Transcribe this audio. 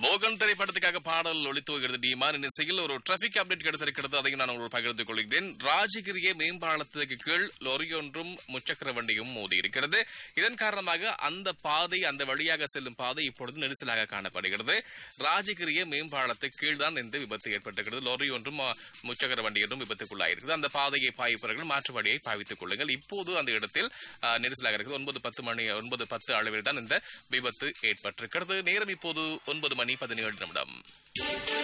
மோகன் திரைப்படத்துக்காக பாடல் ஒளித்து வருகிறது டிமான் இசையில் ஒரு டிராபிக் அப்டேட் கிடைத்திருக்கிறது அதையும் நான் உங்களுக்கு பகிர்ந்து கொள்கிறேன் ராஜகிரிய மேம்பாலத்துக்கு கீழ் லொரியொன்றும் முச்சக்கர வண்டியும் மோதி இருக்கிறது இதன் காரணமாக அந்த பாதை அந்த வழியாக செல்லும் பாதை இப்பொழுது நெரிசலாக காணப்படுகிறது ராஜகிரிய மேம்பாலத்துக்கு கீழ் தான் இந்த விபத்து ஏற்பட்டிருக்கிறது லொரி ஒன்றும் அஹ், முச்சக்கர வண்டி ஒன்றும் விபத்துக்குள்ளாயிருக்கிறது அந்த பாதையை பாய்ப்பவர்கள் மாற்று வழியை பாவித்துக் கொள்ளுங்கள் இப்போது அந்த இடத்தில் அஹ், நெரிசலாக இருக்குது ஒன்பது பத்து மணி ஒன்பது பத்து அளவில் தான் இந்த விபத்து ஏற்பட்டிருக்கிறது நேரம் இப்போது ஒன்பது மணி பதினேழு நிமிடம்